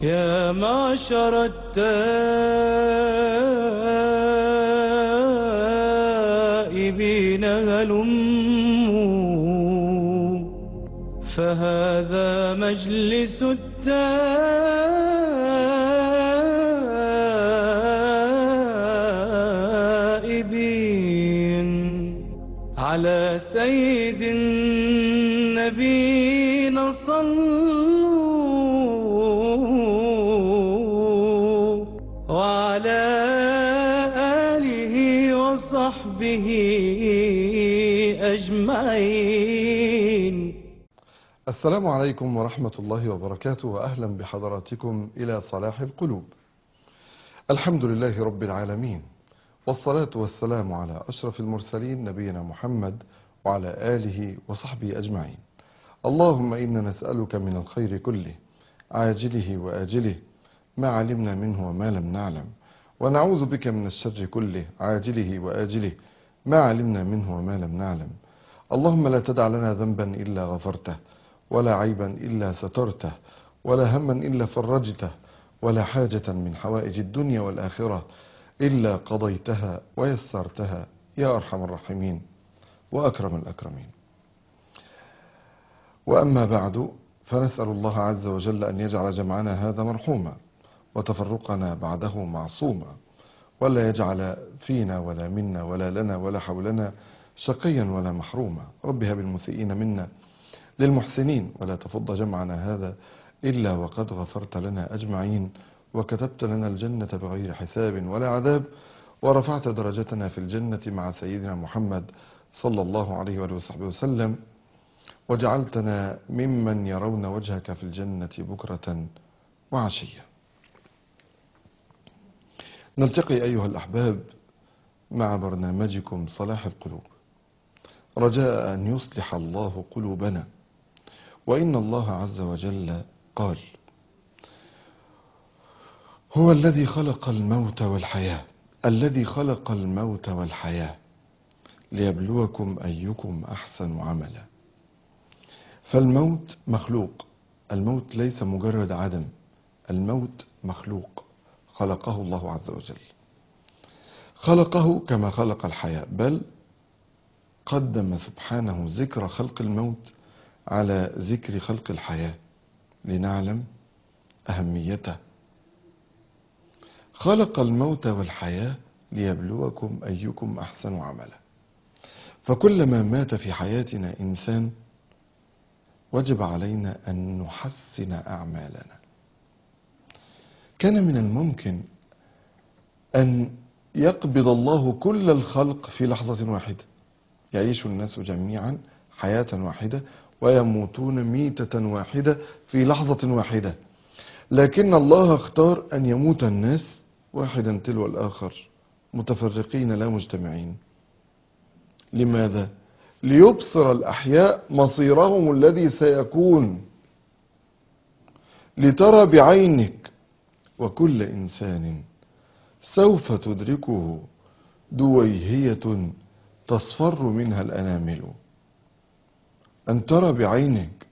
يا معشر التائبين هلموا فهذا مجلس التائبين على سيد النبينا صلوا وعلى آله وصحبه أجمعين السلام عليكم ورحمة الله وبركاته وأهلا بحضراتكم إلى صلاح القلوب الحمد لله رب العالمين والصلاة والسلام على أشرف المرسلين نبينا محمد وعلى آله وصحبه أجمعين اللهم إنا نسألك من الخير كله عاجله وآجله ما علمنا منه وما لم نعلم ونعوذ بك من الشر كله عاجله وآجله ما علمنا منه وما لم نعلم اللهم لا تدع لنا ذنبا إلا غفرته ولا عيبا إلا سترته ولا هما إلا فرجته ولا حاجة من حوائج الدنيا والآخرة إلا قضيتها ويسرتها يا أرحم الراحمين وأكرم الأكرمين وأما بعد فنسأل الله عز وجل أن يجعل جمعنا هذا مرحوما وتفرقنا بعده معصوما ولا يجعل فينا ولا منا ولا لنا ولا حولنا شقيا ولا محروما رب هب المسيئين منا للمحسنين ولا تفض جمعنا هذا إلا وقد غفرت لنا أجمعين وكتبت لنا الجنة بغير حساب ولا عذاب ورفعت درجتنا في الجنة مع سيدنا محمد صلى الله عليه وآله وصحبه وسلم وجعلتنا ممن يرون وجهك في الجنة بكرة وعشية نلتقي أيها الأحباب مع برنامجكم صلاح القلوب رجاء أن يصلح الله قلوبنا وإن الله عز وجل قال هو الذي خلق الموت والحياة الذي خلق الموت والحياة ليبلوكم أيكم أحسن عملا فالموت مخلوق الموت ليس مجرد عدم الموت مخلوق خلقه الله عز وجل خلقه كما خلق الحياة بل قدم سبحانه ذكر خلق الموت على ذكر خلق الحياة لنعلم أهميته خلق الموت والحياة ليبلوكم أيكم أحسن عملا فكلما مات في حياتنا إنسان وجب علينا أن نحسن أعمالنا كان من الممكن أن يقبض الله كل الخلق في لحظة واحدة يعيش الناس جميعا حياة واحدة ويموتون ميتة واحدة في لحظة واحدة لكن الله اختار أن يموت الناس واحدا تلو الآخر متفرقين لا مجتمعين لماذا؟ ليبصر الأحياء مصيرهم الذي سيكون لترى بعينك وكل إنسان سوف تدركه دويهية تصفر منها الأنامل أن ترى بعينك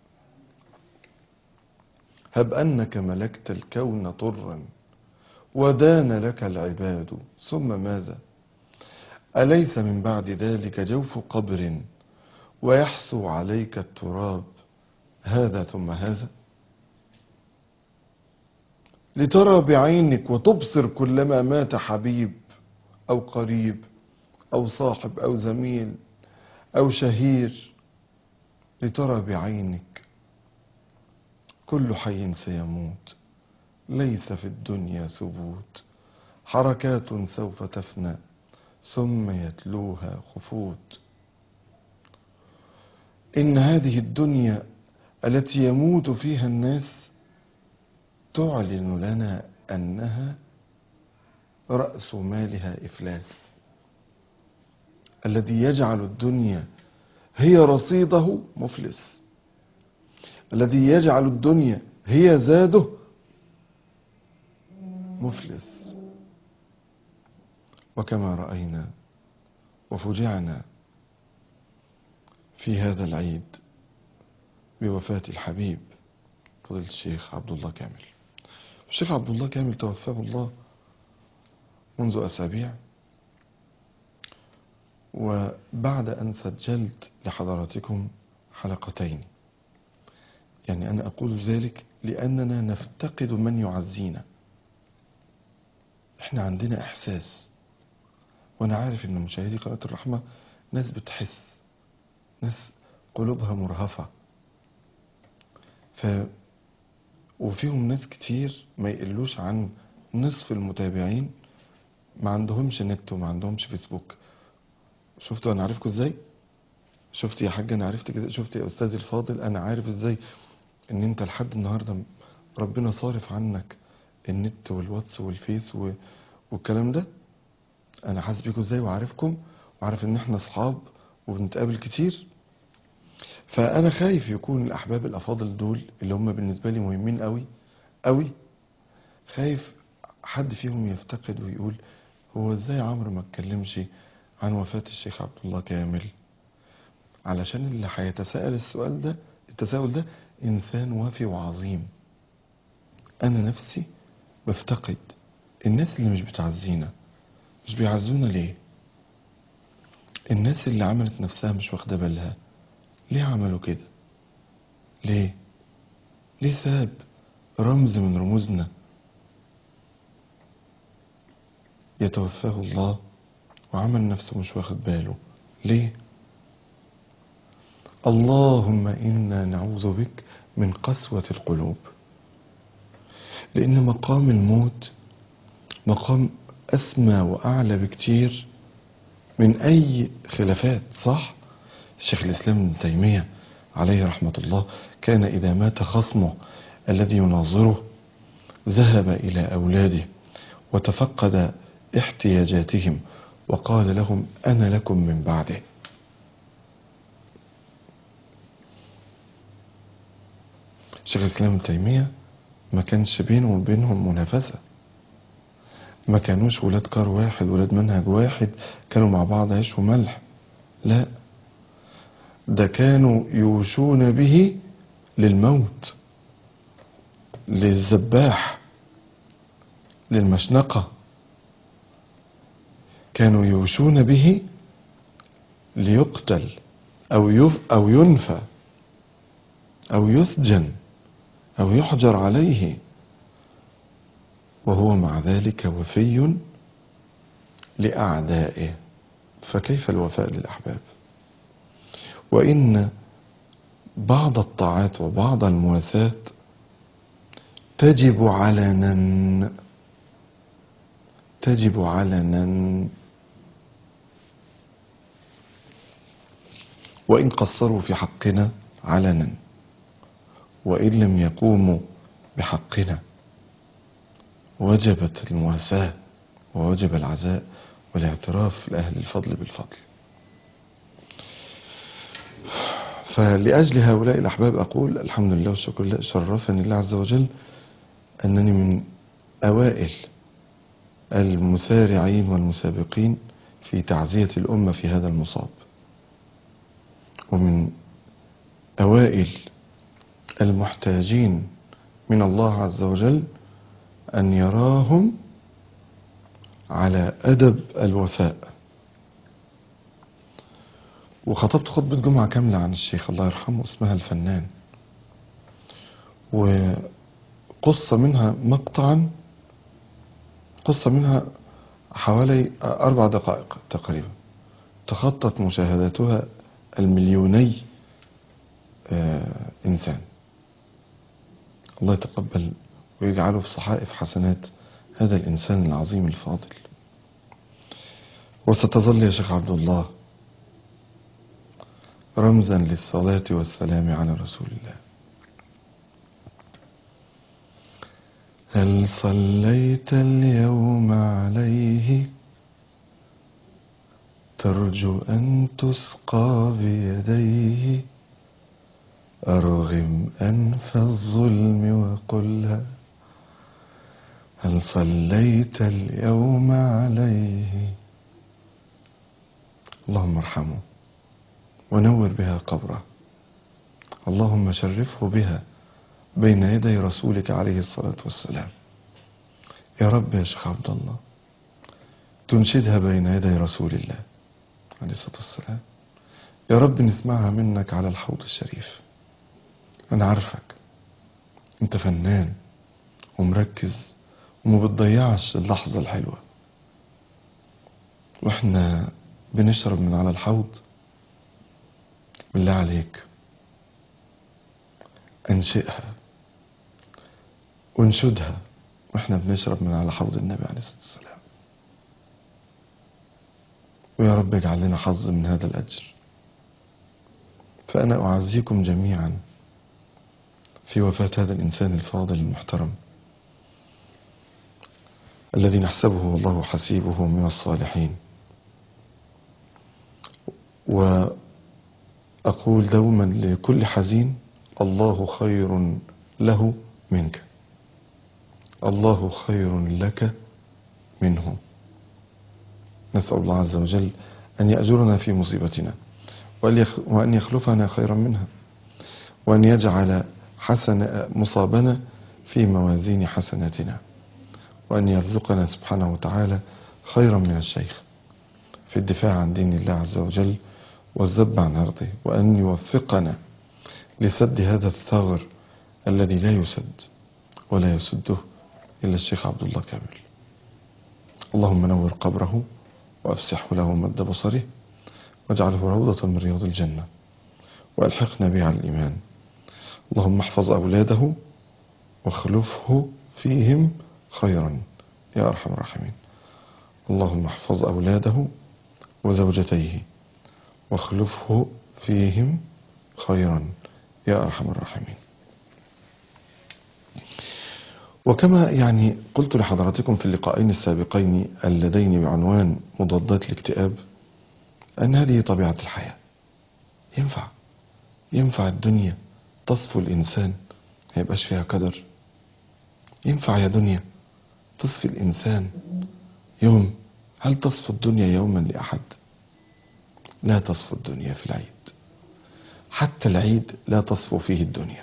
هب أنك ملكت الكون طرا ودان لك العباد ثم ماذا أليس من بعد ذلك جوف قبر ويحسو عليك التراب هذا ثم هذا لترى بعينك وتبصر كلما مات حبيب أو قريب أو صاحب أو زميل أو شهير لترى بعينك كل حي سيموت ليس في الدنيا ثبوت حركات سوف تفنى ثم يتلوها خفوت إن هذه الدنيا التي يموت فيها الناس تعلن لنا أنها رأس مالها إفلاس الذي يجعل الدنيا هي رصيده مفلس الذي يجعل الدنيا هي زاده مفلس وكما رأينا وفجعنا في هذا العيد بوفاة الحبيب فضيلة الشيخ عبد الله كامل الشيخ عبد الله كامل توفاه الله منذ أسابيع وبعد أن سجلت لحضراتكم حلقتين يعني أنا أقول ذلك لأننا نفتقد من يعزينا احنا عندنا إحساس وأنا عارف أن مشاهدي قناة الرحمة ناس بتحس ناس قلوبها مرهفة ف وفيهم ناس كتير ما يقلوش عن نصف المتابعين ما عندهمش نت وما عندهمش فيسبوك شفتوا انا عارفكم ازاي شفت يا حاج انا عرفت كده شفت يا استاذي الفاضل انا عارف ازاي ان انت لحد النهارده ربنا صارف عنك النت والواتس والفيس و... والكلام ده انا حاسس بيكم ازاي وعارفكم وعارف ان احنا اصحاب وبنتقابل كتير فانا خايف يكون الاحباب الافاضل دول اللي هم بالنسبه لي مهمين قوي قوي خايف حد فيهم يفتقد ويقول هو ازاي عمرو ما اتكلمش عن وفاة الشيخ عبد الله كامل علشان اللي هيتساءل السؤال ده التساؤل ده انسان وافي وعظيم انا نفسي بفتقد الناس اللي مش بتعزينا مش بيعزونا ليه الناس اللي عملت نفسها مش واخده بالها ليه عملوا كده ليه ليه ساب رمز من رموزنا يتوفاه الله وعمل نفسه مش واخد باله ليه اللهم انا نعوذ بك من قسوه القلوب لان مقام الموت مقام اسمى واعلى بكتير من اي خلافات صح الشيخ الاسلام ابن تيميه عليه رحمه الله كان اذا مات خصمه الذي يناظره ذهب الى اولاده وتفقد احتياجاتهم وقال لهم انا لكم من بعده شيخ الاسلام ابن تيميه ما كانش بينه وبينهم منافسه ما كانوش ولاد كار واحد ولاد منهج واحد كانوا مع بعض عيش وملح لا ده كانوا يوشون به للموت للذباح للمشنقة كانوا يوشون به ليقتل أو يف أو ينفى أو يسجن أو يحجر عليه وهو مع ذلك وفي لأعدائه فكيف الوفاء للأحباب وإن بعض الطاعات وبعض المواساة تجب علنا تجب علنا وإن قصروا في حقنا علنا وإن لم يقوموا بحقنا وجبت المواساة ووجب العزاء والاعتراف لأهل الفضل بالفضل فلأجل هؤلاء الأحباب أقول الحمد لله والشكر لله شرفني الله عز وجل أنني من أوائل المسارعين والمسابقين في تعزية الأمة في هذا المصاب ومن أوائل المحتاجين من الله عز وجل أن يراهم على أدب الوفاء وخطبت خطبة جمعة كاملة عن الشيخ الله يرحمه اسمها الفنان وقصة منها مقطعا قصة منها حوالي أربع دقائق تقريبا تخطت مشاهداتها المليوني آه إنسان الله يتقبل ويجعله في صحائف حسنات هذا الإنسان العظيم الفاضل وستظل يا شيخ عبد الله رمزا للصلاة والسلام على رسول الله هل صليت اليوم عليه ترجو أن تسقى بيديه أرغم أنف الظلم وقلها هل صليت اليوم عليه اللهم ارحمه ونور بها قبره اللهم شرفه بها بين يدي رسولك عليه الصلاة والسلام يا رب يا شيخ عبد الله تنشدها بين يدي رسول الله عليه الصلاة والسلام يا رب نسمعها منك على الحوض الشريف أنا عارفك أنت فنان ومركز وما بتضيعش اللحظة الحلوة وإحنا بنشرب من على الحوض بالله عليك أنشئها وانشدها وإحنا بنشرب من على حوض النبي عليه الصلاة والسلام ويا رب اجعل لنا حظ من هذا الأجر فأنا أعزيكم جميعا في وفاة هذا الإنسان الفاضل المحترم الذي نحسبه والله حسيبه من الصالحين وأقول دوما لكل حزين الله خير له منك الله خير لك منه نسأل الله عز وجل أن يأجرنا في مصيبتنا وأن يخ- وأن يخلفنا خيرا منها وأن يجعل حسن مصابنا في موازين حسناتنا وأن يرزقنا سبحانه وتعالى خيرا من الشيخ في الدفاع عن دين الله عز وجل والذب عن أرضه وأن يوفقنا لسد هذا الثغر الذي لا يسد ولا يسده إلا الشيخ عبد الله كامل اللهم نور قبره وأفسحه له مد بصره واجعله روضة من رياض الجنة وألحقنا به على الإيمان اللهم احفظ أولاده واخلفه فيهم خيرا يا أرحم الراحمين اللهم احفظ أولاده وزوجتيه واخلفه فيهم خيرا يا أرحم الراحمين وكما يعني قلت لحضراتكم في اللقاءين السابقين اللذين بعنوان مضادات الاكتئاب أن هذه طبيعة الحياة ينفع ينفع الدنيا تصفو الإنسان ما يبقاش فيها قدر ينفع يا دنيا تصفي الإنسان يوم هل تصفو الدنيا يوما لأحد لا تصفو الدنيا في العيد حتى العيد لا تصفو فيه الدنيا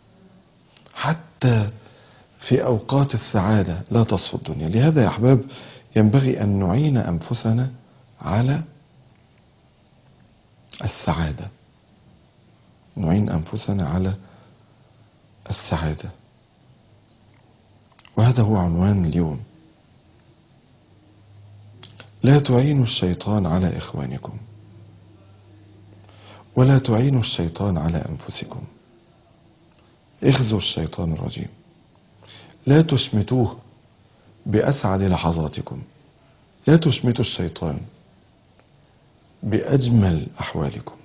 حتى في أوقات السعادة لا تصفو الدنيا لهذا يا أحباب ينبغي أن نعين أنفسنا على السعادة نعين أنفسنا على السعادة وهذا هو عنوان اليوم لا تعينوا الشيطان على إخوانكم ولا تعينوا الشيطان على أنفسكم اخزوا الشيطان الرجيم لا تشمتوه بأسعد لحظاتكم لا تشمتوا الشيطان بأجمل أحوالكم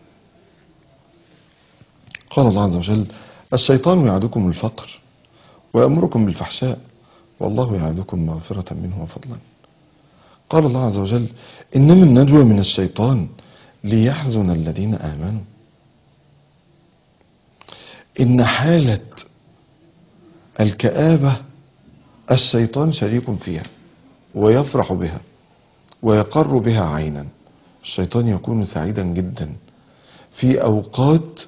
قال الله عز وجل الشيطان يعدكم الفقر ويأمركم بالفحشاء والله يعدكم مغفرة منه وفضلا قال الله عز وجل إنما النجوى من الشيطان ليحزن الذين آمنوا إن حالة الكآبة الشيطان شريك فيها ويفرح بها ويقر بها عينا الشيطان يكون سعيدا جدا في أوقات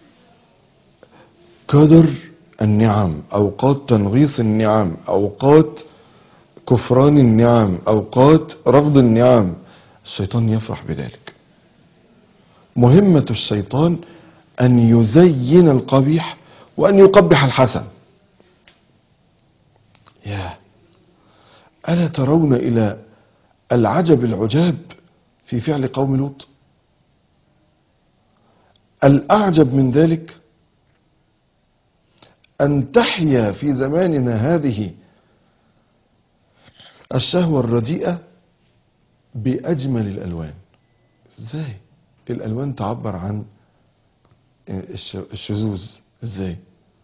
قدر النعم أوقات تنغيص النعم أوقات كفران النعم أوقات رفض النعم الشيطان يفرح بذلك مهمة الشيطان أن يزين القبيح وأن يقبح الحسن يا ألا ترون إلى العجب العجاب في فعل قوم لوط الأعجب من ذلك أن تحيا في زماننا هذه الشهوة الرديئة بأجمل الألوان ازاي الألوان تعبر عن الش- الشذوذ ازاي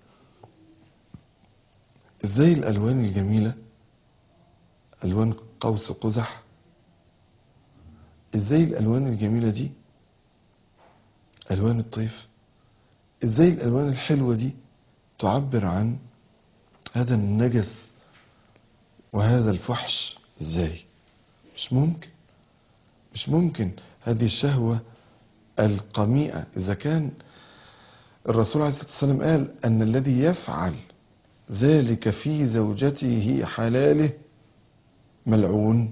ازاي الألوان الجميلة ألوان قوس قزح ازاي الألوان الجميلة دي ألوان الطيف ازاي الألوان الحلوة دي تعبر عن هذا النجس وهذا الفحش ازاي مش ممكن مش ممكن هذه الشهوة القميئة إذا كان الرسول عليه الصلاة والسلام قال أن الذي يفعل ذلك في زوجته حلاله ملعون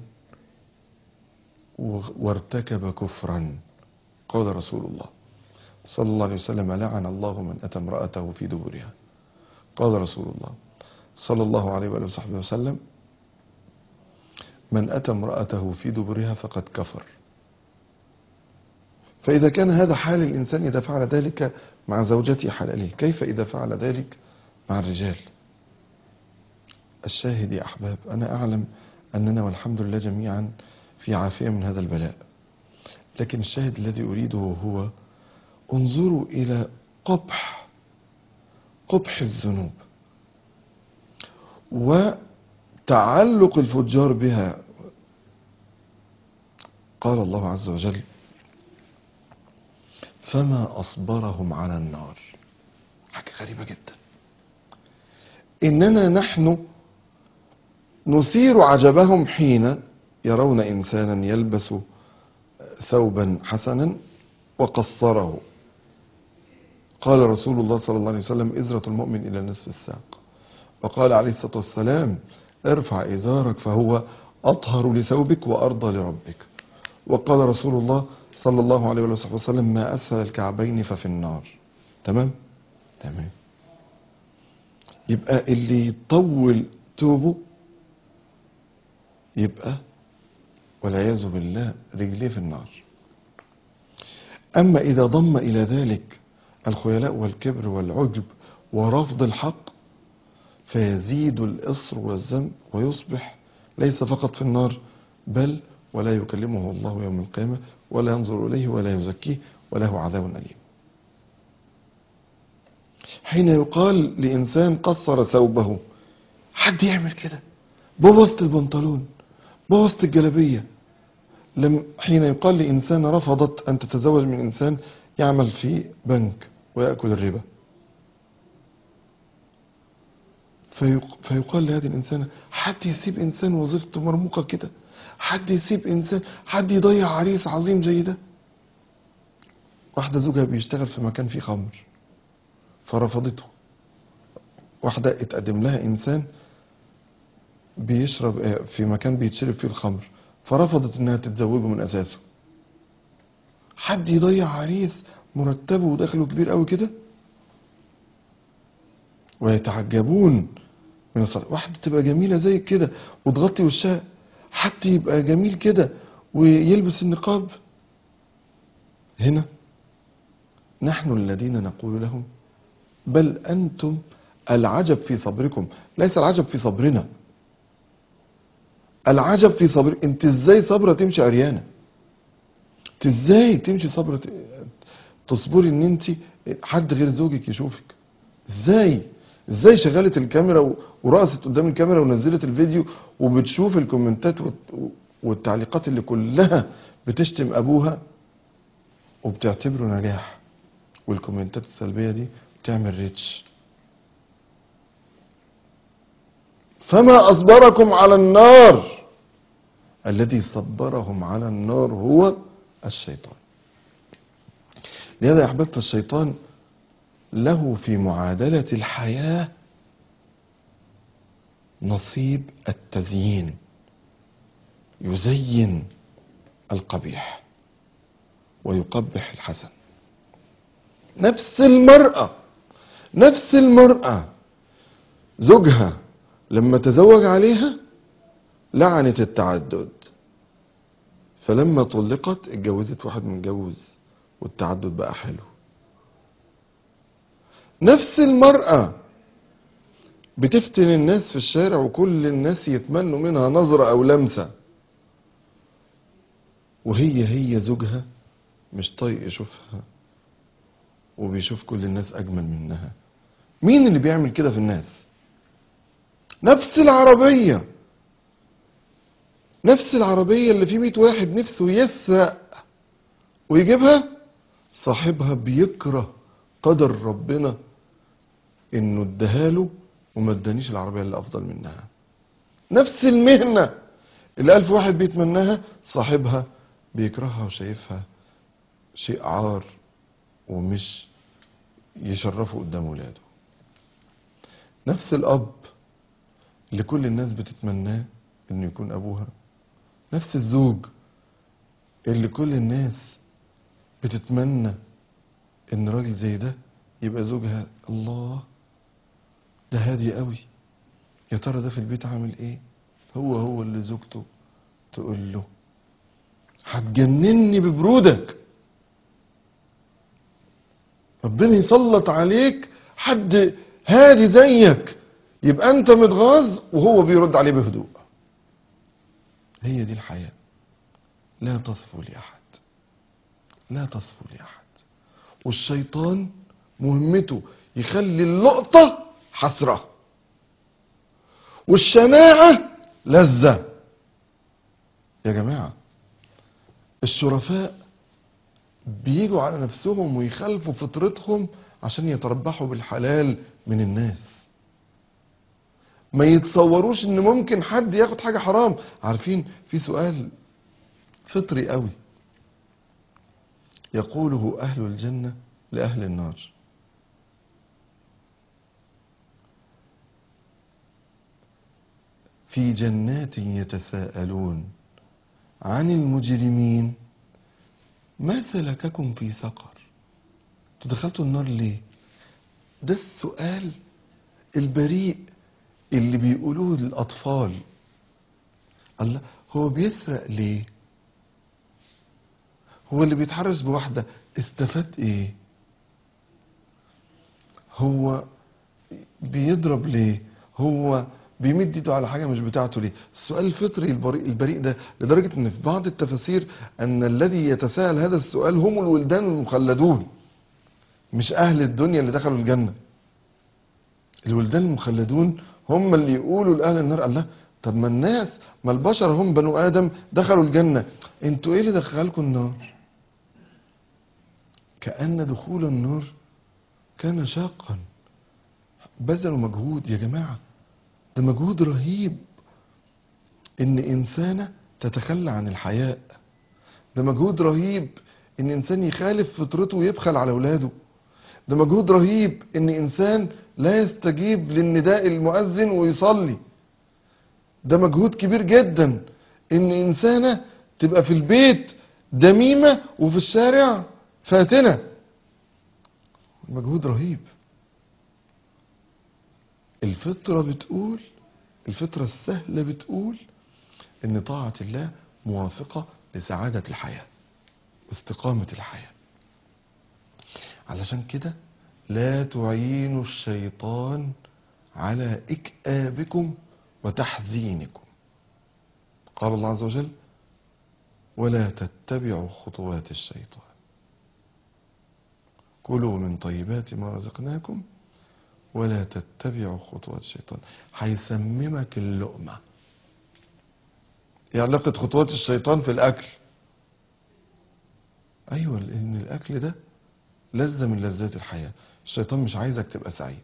و- وارتكب كفرا قال رسول الله صلى الله عليه وسلم لعن الله من أتى امرأته في دبرها قال رسول الله صلى الله عليه وآله وصحبه وسلم من أتى امرأته في دبرها فقد كفر فإذا كان هذا حال الإنسان إذا فعل ذلك مع زوجته حلاله كيف إذا فعل ذلك مع الرجال الشاهد يا أحباب أنا أعلم أننا والحمد لله جميعا في عافية من هذا البلاء لكن الشاهد الذي أريده هو انظروا إلى قبح قبح الذنوب وتعلق الفجار بها قال الله عز وجل فما أصبرهم على النار حاجة غريبة جدا إننا نحن نثير عجبهم حين يرون إنسانا يلبس ثوبا حسنا وقصره قال رسول الله صلى الله عليه وسلم إزرة المؤمن إلى نصف الساق وقال عليه الصلاة والسلام ارفع إزارك فهو أطهر لثوبك وأرضى لربك وقال رسول الله صلى الله عليه وصحبه وسلم ما أسفل الكعبين ففي النار تمام تمام يبقى اللي يطول توبه يبقى والعياذ بالله رجليه في النار أما إذا ضم إلى ذلك الخيلاء والكبر والعجب ورفض الحق فيزيد الإصر والذنب ويصبح ليس فقط في النار بل ولا يكلمه الله يوم القيامة ولا ينظر إليه ولا يزكيه وله عذاب أليم حين يقال لإنسان قصر ثوبه حد يعمل كده بوظت البنطلون بوظت الجلبية لم حين يقال لإنسان رفضت أن تتزوج من إنسان يعمل في بنك ويأكل الربا فيق- فيقال لهذه الإنسان حد يسيب إنسان وظيفته مرموقة كده حد يسيب إنسان حد يضيع عريس عظيم زي ده واحدة زوجها بيشتغل في مكان فيه خمر فرفضته واحدة اتقدم لها إنسان بيشرب آه، في مكان بيتشرب فيه الخمر فرفضت انها تتزوجه من اساسه حد يضيع عريس مرتبه ودخله كبير قوي كده ويتعجبون من الصلاة واحدة تبقى جميلة زي كده وتغطي وشها حد يبقى جميل كده ويلبس النقاب هنا نحن الذين نقول لهم بل أنتم العجب في صبركم ليس العجب في صبرنا العجب في صبر انت ازاي صبرة تمشي عريانة انت ازاي تمشي صبرة تصبري ان انت حد غير زوجك يشوفك ازاي ازاي شغلت الكاميرا و- ورقصت قدام الكاميرا ونزلت الفيديو وبتشوف الكومنتات والت- والتعليقات اللي كلها بتشتم ابوها وبتعتبره نجاح والكومنتات السلبية دي بتعمل ريتش فما أصبركم على النار الذي صبرهم على النار هو الشيطان لهذا يا أحباب فالشيطان له في معادلة الحياة نصيب التزيين يزين القبيح ويقبح الحسن نفس المرأة نفس المرأة زوجها لما تزوج عليها لعنت التعدد فلما طلقت اتجوزت واحد متجوز والتعدد بقى حلو نفس المرأة بتفتن الناس في الشارع وكل الناس يتمنوا منها نظرة أو لمسة وهي هي زوجها مش طايق يشوفها وبيشوف كل الناس أجمل منها مين اللي بيعمل كده في الناس نفس العربية نفس العربية اللي فيه 100 واحد نفسه يسرق ويجيبها صاحبها بيكره قدر ربنا انه اداهاله وما ادانيش العربية اللي افضل منها نفس المهنة اللي ألف واحد بيتمناها صاحبها بيكرهها وشايفها شيء عار ومش يشرفه قدام ولاده نفس الأب اللي كل الناس بتتمناه انه يكون ابوها نفس الزوج اللي كل الناس بتتمنى ان راجل زي ده يبقى زوجها الله ده هادي قوي يا ترى ده في البيت عامل ايه هو هو اللي زوجته تقول له هتجنني ببرودك ربنا يسلط عليك حد هادي زيك يبقى انت متغاظ وهو بيرد عليه بهدوء هي دي الحياة لا تصفو لأحد لا تصفو لأحد والشيطان مهمته يخلي اللقطة حسرة والشناعة لذة يا جماعة الشرفاء بيجوا على نفسهم ويخالفوا فطرتهم عشان يتربحوا بالحلال من الناس ما يتصوروش ان ممكن حد ياخد حاجة حرام عارفين في سؤال فطري قوي يقوله اهل الجنة لاهل النار في جنات يتساءلون عن المجرمين ما سلككم في سقر انتوا دخلتوا النار ليه ده السؤال البريء اللي بيقولوه للاطفال الله هو بيسرق ليه هو اللي بيتحرش بواحده استفاد ايه هو بيضرب ليه هو بيمد ايده على حاجه مش بتاعته ليه السؤال الفطري البريء, البريء ده لدرجه ان في بعض التفاسير ان الذي يتساءل هذا السؤال هم الولدان المخلدون مش اهل الدنيا اللي دخلوا الجنه الولدان المخلدون هم اللي يقولوا لاهل النار الله طب ما الناس ما البشر هم بنو ادم دخلوا الجنه انتوا ايه اللي دخلكم النار كان دخول النار كان شاقا بذلوا مجهود يا جماعه ده مجهود رهيب ان انسانه تتخلى عن الحياء ده مجهود رهيب ان انسان يخالف فطرته ويبخل على اولاده ده مجهود رهيب ان انسان لا يستجيب للنداء المؤذن ويصلي ده مجهود كبير جدا ان انسانه تبقى في البيت دميمه وفي الشارع فاتنه مجهود رهيب الفطرة بتقول الفطرة السهلة بتقول ان طاعة الله موافقة لسعادة الحياة واستقامة الحياة علشان كده لا تعينوا الشيطان على إكآبكم وتحزينكم قال الله عز وجل ولا تتبعوا خطوات الشيطان كلوا من طيبات ما رزقناكم ولا تتبعوا خطوات الشيطان هيسممك اللقمة ايه علاقة خطوات الشيطان في الأكل أيوة لأن الأكل ده لذة من لذات الحياة الشيطان مش عايزك تبقى سعيد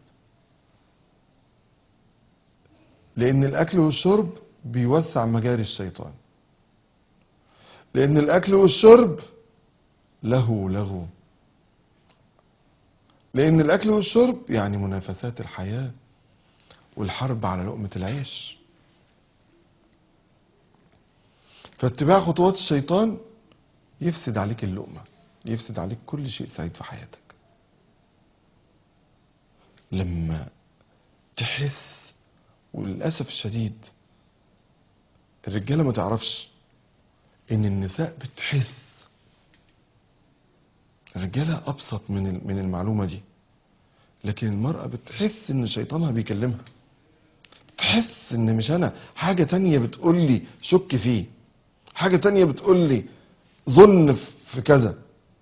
لأن الأكل والشرب بيوسع مجاري الشيطان لأن الأكل والشرب له لغو لأن الأكل والشرب يعني منافسات الحياة والحرب على لقمة العيش فاتباع خطوات الشيطان يفسد عليك اللقمة يفسد عليك كل شيء سعيد في حياتك لما تحس وللأسف الشديد الرجالة ما تعرفش ان النساء بتحس الرجالة أبسط من ال- من المعلومة دي لكن المرأة بتحس إن شيطانها بيكلمها تحس إن مش أنا حاجة تانية بتقول لي شك فيه حاجة تانية بتقول لي ظن في كذا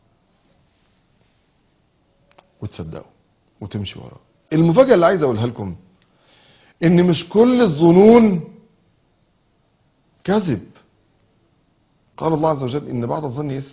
وتصدقوا وتمشي وراه المفاجأة اللي عايز أقولها لكم إن مش كل الظنون كذب قال الله عز وجل إن بعض الظن اسم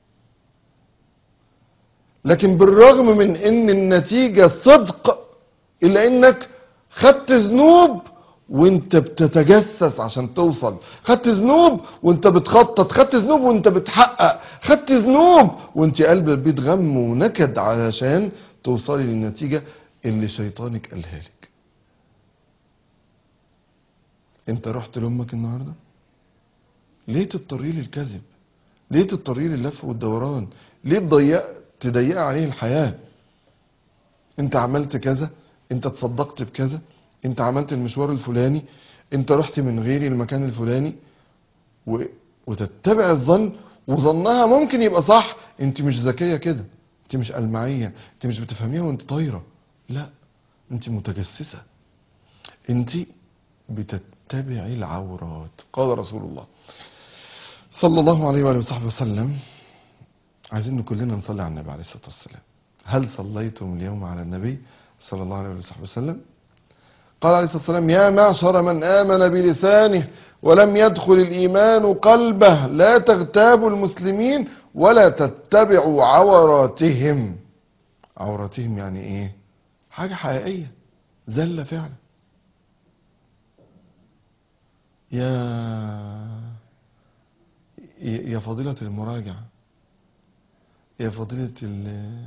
لكن بالرغم من ان النتيجة صدق الا انك خدت ذنوب وانت بتتجسس عشان توصل خدت ذنوب وانت بتخطط خدت ذنوب وانت بتحقق خدت ذنوب وانت قلب البيت غم ونكد علشان توصلي للنتيجة اللي شيطانك قالها لك انت رحت لامك النهارده ليه تضطريه للكذب ليه تضطريه لللف والدوران ليه تضيق تضيق عليه الحياه انت عملت كذا انت تصدقت بكذا انت عملت المشوار الفلاني انت رحت من غيري المكان الفلاني و... وتتبع الظن وظنها ممكن يبقى صح انت مش ذكيه كده انت مش ألمعية انت مش بتفهميها وانت طايره لا انت متجسسه انت بتتبعي العورات قال رسول الله صلى الله عليه وآله وصحبه وسلم عايزين كلنا نصلي على النبي عليه الصلاة والسلام هل صليتم اليوم على النبي صلى الله عليه وآله وصحبه وسلم قال عليه الصلاة والسلام يا معشر من آمن بلسانه ولم يدخل الإيمان قلبه لا تغتابوا المسلمين ولا تتبعوا عوراتهم عوراتهم يعني ايه حاجة حقيقية زلة فعلا يا يا فضيلة المراجع يا فضيلة اللي,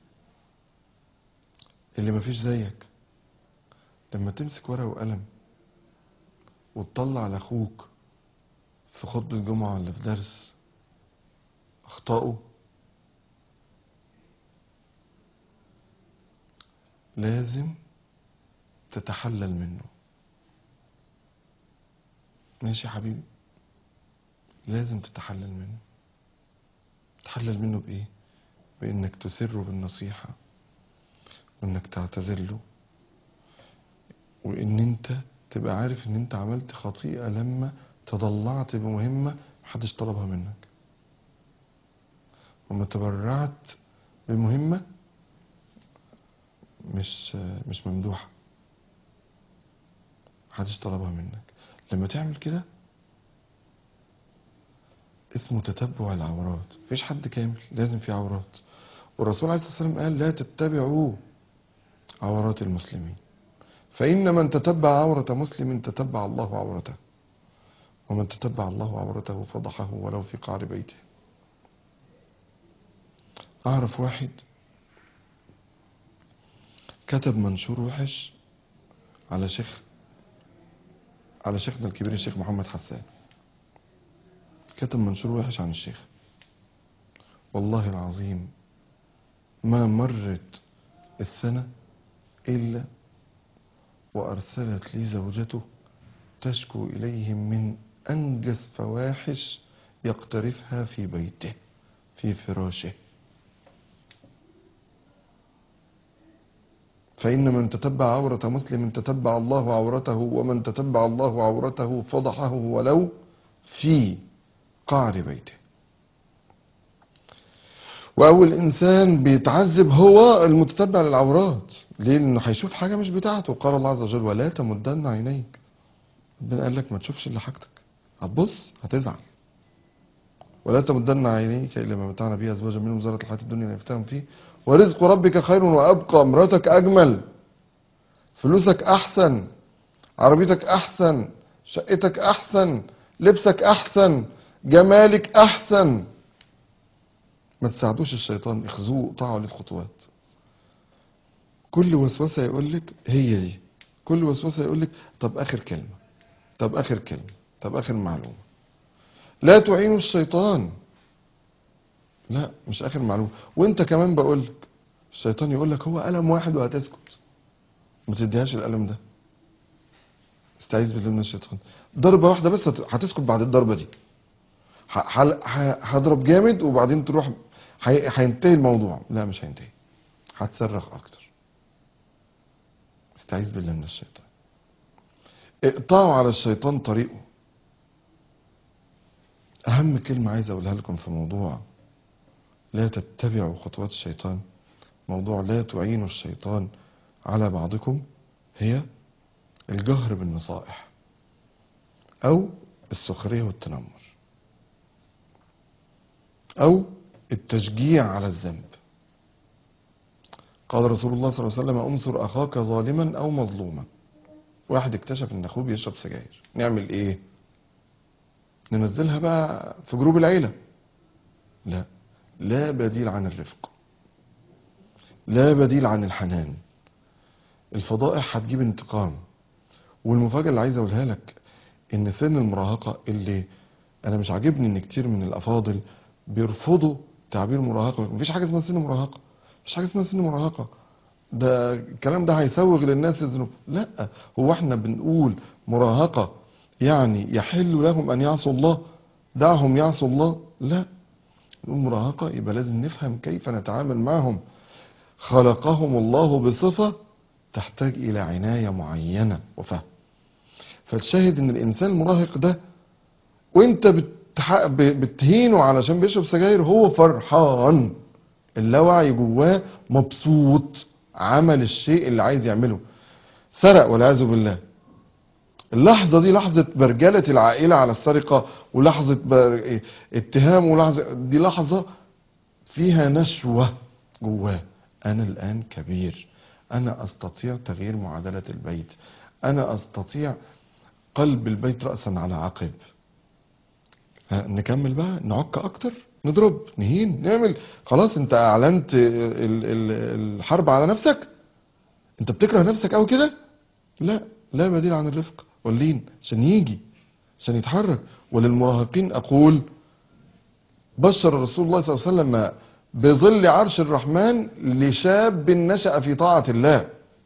اللي مفيش زيك لما تمسك ورقة وقلم وتطلع لاخوك في خطبة الجمعة ولا في درس أخطائه لازم تتحلل منه ماشي يا حبيبي لازم تتحلل منه تتحلل منه بإيه؟ بإنك تسره بالنصيحة وإنك تعتذر له وإن أنت تبقى عارف إن أنت عملت خطيئة لما تضلعت بمهمة محدش طلبها منك وما تبرعت بمهمة مش مش ممدوحة محدش طلبها منك لما تعمل كده اسمه تتبع العورات مفيش حد كامل لازم في عورات والرسول عليه الصلاة والسلام قال لا تتبعوا عورات المسلمين فإن من تتبع عورة مسلم تتبع الله عورته ومن تتبع الله عورته فضحه ولو في قعر بيته أعرف واحد كتب منشور وحش على شيخ على شيخنا الكبير الشيخ محمد حسان كتب منشور وحش عن الشيخ والله العظيم ما مرت السنة إلا وأرسلت لي زوجته تشكو إليهم من أنجز فواحش يقترفها في بيته في فراشه فإن من تتبع عورة مسلم تتبع الله عورته ومن تتبع الله عورته فضحه ولو في قعر بيته وأول إنسان بيتعذب هو المتتبع للعورات ليه؟ لأنه هيشوف حاجة مش بتاعته قال الله عز وجل ولا تمدن عينيك ربنا قال لك ما تشوفش اللي حاجتك هتبص هتزعل ولا تمدن عينيك إلى ما متعنا به أزواجا منهم زارة الحياة الدنيا ليفتهم فيه ورزق ربك خير وأبقى مراتك أجمل فلوسك أحسن عربيتك أحسن شقتك أحسن لبسك أحسن جمالك أحسن ما تساعدوش الشيطان اخذوه اقطعوا عليه الخطوات كل وسوسة يقول لك هي دي كل وسوسة يقول لك طب آخر كلمة طب آخر كلمة طب آخر معلومة لا تعينوا الشيطان لا مش آخر معلومة وانت كمان بقول لك الشيطان يقول لك هو قلم واحد وهتسكت ما تديهاش القلم ده استعيذ بالله من الشيطان ضربة واحدة بس هت- هتسكت بعد الضربة دي ه- ه- ه- هضرب جامد وبعدين تروح هي- هينتهي الموضوع لا مش هينتهي هتصرخ اكتر استعيذ بالله من الشيطان اقطعوا على الشيطان طريقه اهم كلمة عايز اقولها لكم في موضوع لا تتبعوا خطوات الشيطان موضوع لا تعينوا الشيطان على بعضكم هي الجهر بالنصائح او السخرية والتنمر أو التشجيع على الذنب قال رسول الله صلى الله عليه وسلم أنصر أخاك ظالما أو مظلوما واحد اكتشف ان اخوه بيشرب سجاير نعمل ايه ننزلها بقى في جروب العيلة لا لا بديل عن الرفق لا بديل عن الحنان الفضائح هتجيب انتقام والمفاجأة اللي عايز اقولها لك ان سن المراهقة اللي انا مش عاجبني ان كتير من الافاضل بيرفضوا تعبير مراهقة مفيش حاجة اسمها سن مراهقة مفيش حاجة اسمها سن مراهقة ده الكلام ده هيسوغ للناس الذنوب لا هو احنا بنقول مراهقة يعني يحل لهم ان يعصوا الله دعهم يعصوا الله لا نقول مراهقة يبقى لازم نفهم كيف نتعامل معهم خلقهم الله بصفة تحتاج إلى عناية معينة وفهم فالشاهد ان الانسان المراهق ده وانت بتح... ب- بتهينه علشان بيشرب سجاير هو فرحان اللاوعي جواه مبسوط عمل الشيء اللي عايز يعمله سرق والعياذ بالله اللحظة دي لحظة برجلة العائلة على السرقة ولحظة بر... اتهام ولحظة دي لحظة فيها نشوة جواه أنا الآن كبير أنا أستطيع تغيير معادلة البيت أنا أستطيع قلب البيت رأسا على عقب ها، نكمل بقى نعك أكتر نضرب نهين نعمل خلاص أنت أعلنت ال- ال- الحرب على نفسك أنت بتكره نفسك أوي كده لا لا بديل عن الرفق واللين عشان يجي عشان يتحرك وللمراهقين أقول بشر رسول الله صلى الله عليه وسلم بظل عرش الرحمن لشاب نشأ في طاعة الله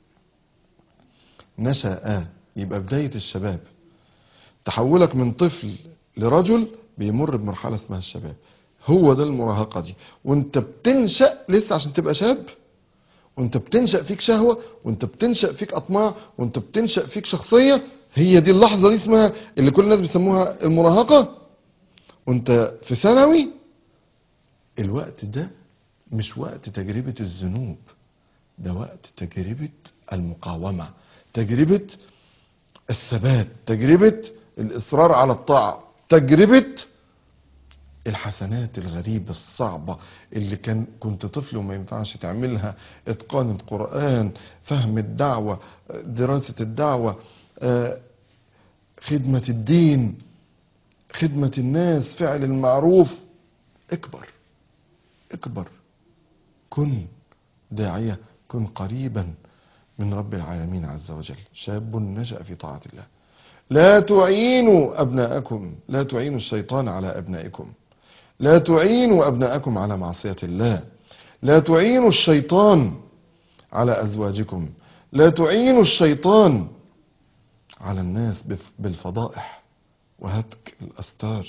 نشأ يبقى بداية الشباب تحولك من طفل لرجل بيمر بمرحلة اسمها الشباب هو ده المراهقة دي وانت بتنشأ لسه عشان تبقى شاب وانت بتنشأ فيك شهوة وانت بتنشأ فيك أطماع وانت بتنشأ فيك شخصية هي دي اللحظة دي اسمها اللي كل الناس بيسموها المراهقة وانت في ثانوي الوقت ده مش وقت تجربة الذنوب ده وقت تجربة المقاومة تجربة الثبات تجربة الإصرار على الطاعة تجربة الحسنات الغريبة الصعبة اللي كان كنت طفل وما ينفعش تعملها إتقان القرآن فهم الدعوة دراسة الدعوة آه، خدمة الدين خدمة الناس فعل المعروف اكبر اكبر كن داعية كن قريبا من رب العالمين عز وجل شاب نشأ في طاعة الله لا تعينوا أبناءكم لا تعينوا الشيطان على أبنائكم لا تعينوا أبناءكم على معصية الله لا تعينوا الشيطان على أزواجكم لا تعينوا الشيطان على الناس بف- بالفضائح وهتك الأستار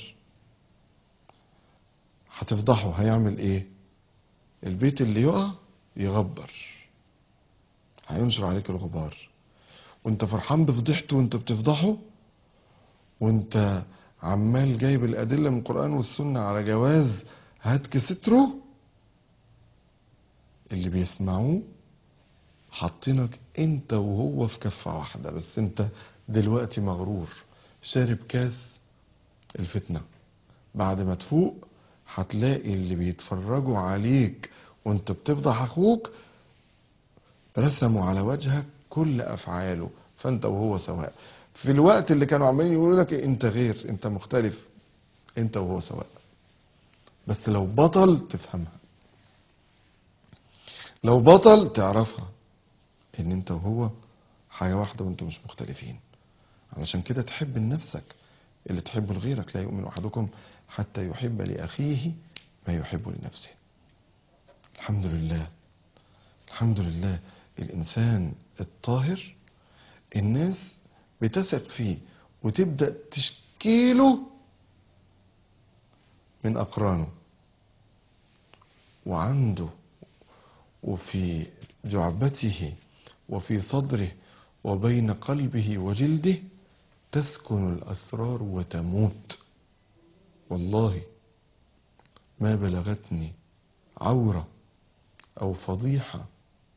هتفضحه هيعمل ايه البيت اللي يقع يغبر هينشر عليك الغبار وانت فرحان بفضيحته وانت بتفضحه وانت عمال جايب الأدلة من القرآن والسنة على جواز هتك ستره اللي بيسمعوه حاطينك انت وهو في كفة واحدة بس انت دلوقتي مغرور شارب كاس الفتنة بعد ما تفوق هتلاقي اللي بيتفرجوا عليك وانت بتفضح اخوك رسموا على وجهك كل افعاله فانت وهو سواء في الوقت اللي كانوا عمالين يقولوا لك انت غير انت مختلف انت وهو سواء بس لو بطل تفهمها لو بطل تعرفها ان انت وهو حاجة واحدة وانتم مش مختلفين علشان كده تحب لنفسك اللي تحبه لغيرك لا يؤمن احدكم حتى يحب لاخيه ما يحب لنفسه الحمد لله الحمد لله الانسان الطاهر الناس بتثق فيه وتبدا تشكيله من اقرانه وعنده وفي جعبته وفي صدره وبين قلبه وجلده تسكن الاسرار وتموت والله ما بلغتني عوره او فضيحه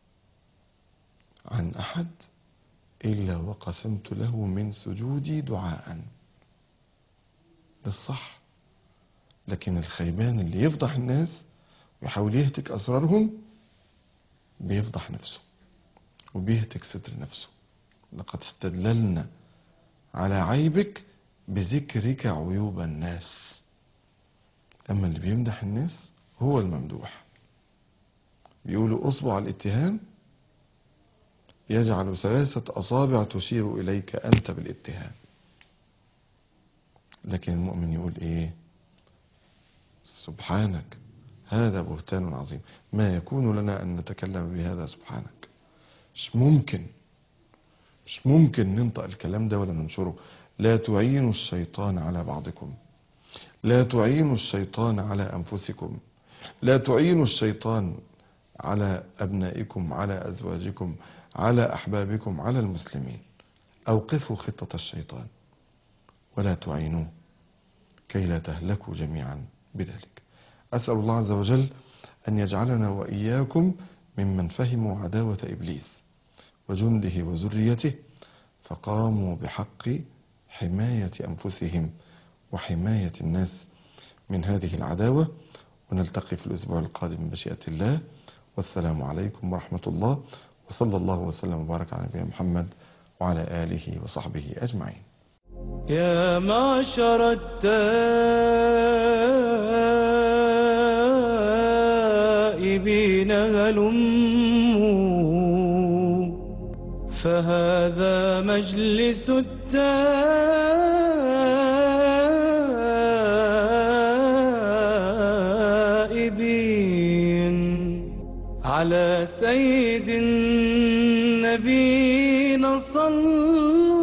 عن احد الا وقسمت له من سجودي دعاء ده الصح لكن الخيبان اللي يفضح الناس ويحاول يهتك اسرارهم بيفضح نفسه وبيهتك ستر نفسه لقد استدللنا على عيبك بذكرك عيوب الناس اما اللي بيمدح الناس هو الممدوح بيقولوا اصبع الاتهام يجعل ثلاثة أصابع تشير إليك أنت بالاتهام لكن المؤمن يقول ايه سبحانك هذا بهتان عظيم ما يكون لنا ان نتكلم بهذا سبحانك مش ممكن مش ممكن ننطق الكلام ده ولا ننشره لا تعينوا الشيطان على بعضكم لا تعينوا الشيطان على انفسكم لا تعينوا الشيطان على ابنائكم على ازواجكم على احبابكم على المسلمين اوقفوا خطه الشيطان ولا تعينوه كي لا تهلكوا جميعا بذلك اسال الله عز وجل ان يجعلنا واياكم ممن فهموا عداوه ابليس وجنده وذريته فقاموا بحق حمايه انفسهم وحمايه الناس من هذه العداوه ونلتقي في الاسبوع القادم بمشيئه الله والسلام عليكم ورحمه الله وصلى الله وسلم وبارك على نبينا محمد وعلى اله وصحبه اجمعين يا معشر التائبين هلموا فهذا مجلس التائبين على سيد النبينا صلوا